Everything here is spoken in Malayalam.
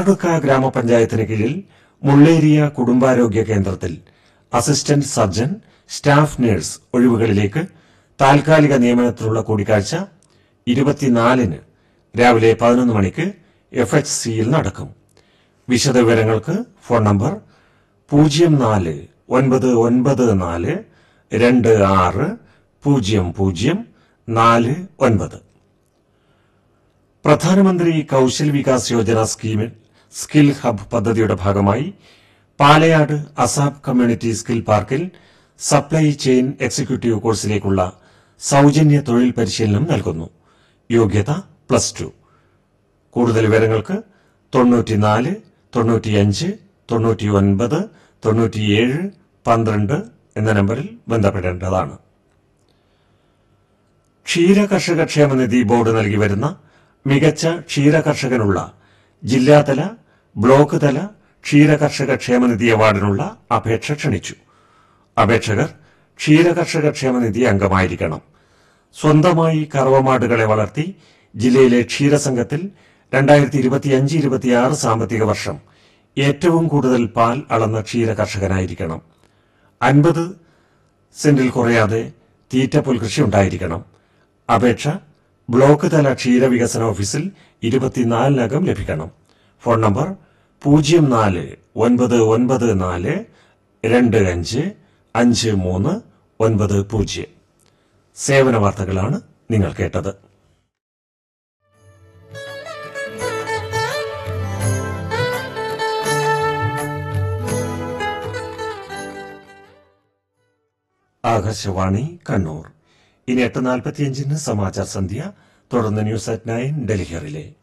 പാറടുക്ക ഗ്രാമപഞ്ചായത്തിന് കീഴിൽ മുള്ളേരിയ കുടുംബാരോഗ്യ കേന്ദ്രത്തിൽ അസിസ്റ്റന്റ് സർജൻ സ്റ്റാഫ് നഴ്സ് ഒഴിവുകളിലേക്ക് താൽക്കാലിക നിയമനത്തിനുള്ള കൂടിക്കാഴ്ച ഇരുപത്തിനാലിന് രാവിലെ പതിനൊന്ന് മണിക്ക് എഫ് എച്ച് സിയിൽ നടക്കും വിശദവിവരങ്ങൾക്ക് ഫോൺ നമ്പർ പൂജ്യം നാല് ഒൻപത് ഒൻപത് നാല് രണ്ട് ആറ് പൂജ്യം പൂജ്യം നാല് ഒൻപത് പ്രധാനമന്ത്രി കൌശൽ വികാസ് യോജന സ്കീമിൽ സ്കിൽ ഹബ് പദ്ധതിയുടെ ഭാഗമായി പാലയാട് അസാബ് കമ്മ്യൂണിറ്റി സ്കിൽ പാർക്കിൽ സപ്ലൈ ചെയിൻ എക്സിക്യൂട്ടീവ് കോഴ്സിലേക്കുള്ള സൌജന്യ തൊഴിൽ പരിശീലനം നൽകുന്നു യോഗ്യത പ്ലസ് ടു കൂടുതൽ വിവരങ്ങൾക്ക് തൊണ്ണൂറ്റിനാല് തൊണ്ണൂറ്റിയഞ്ച് തൊണ്ണൂറ്റിയൊൻപത് തൊണ്ണൂറ്റിയേഴ് പന്ത്രണ്ട് എന്ന നമ്പറിൽ ബന്ധപ്പെടേണ്ടതാണ് ക്ഷീര കർഷക ക്ഷേമനിധി ബോർഡ് നൽകി വരുന്ന മികച്ച ക്ഷീര കർഷകനുള്ള ജില്ലാതല ബ്ലോക്ക് തല ക്ഷീര കർഷക ക്ഷേമനിധി അവാർഡിനുള്ള അപേക്ഷ ക്ഷണിച്ചു അപേക്ഷകർ ക്ഷീര കർഷക ക്ഷേമനിധി അംഗമായിരിക്കണം സ്വന്തമായി കറവമാടുകളെ വളർത്തി ജില്ലയിലെ ക്ഷീരസംഘത്തിൽ രണ്ടായിരത്തി ഇരുപത്തിയഞ്ച് ഇരുപത്തിയാറ് സാമ്പത്തിക വർഷം ഏറ്റവും കൂടുതൽ പാൽ അളന്ന ക്ഷീര കർഷകനായിരിക്കണം അൻപത് സെന്റിൽ കുറയാതെ തീറ്റ പുൽകൃഷി ഉണ്ടായിരിക്കണം അപേക്ഷ ബ്ലോക്ക് തല ക്ഷീരവികസന ഓഫീസിൽ ഇരുപത്തിനാലിനകം ലഭിക്കണം ഫോൺ നമ്പർ പൂജ്യം നാല് ഒൻപത് ഒൻപത് നാല് രണ്ട് അഞ്ച് അഞ്ച് മൂന്ന് ഒൻപത് പൂജ്യം സേവന വാർത്തകളാണ് നിങ്ങൾ കേട്ടത് ആകാശവാണി കണ്ണൂർ ഇനി എട്ട് നാൽപ്പത്തിയഞ്ചിന് സമാചാർ സന്ധ്യ തുടർന്ന് ന്യൂസ് അറ്റ് നയൻ ഡൽഹിയറിലെ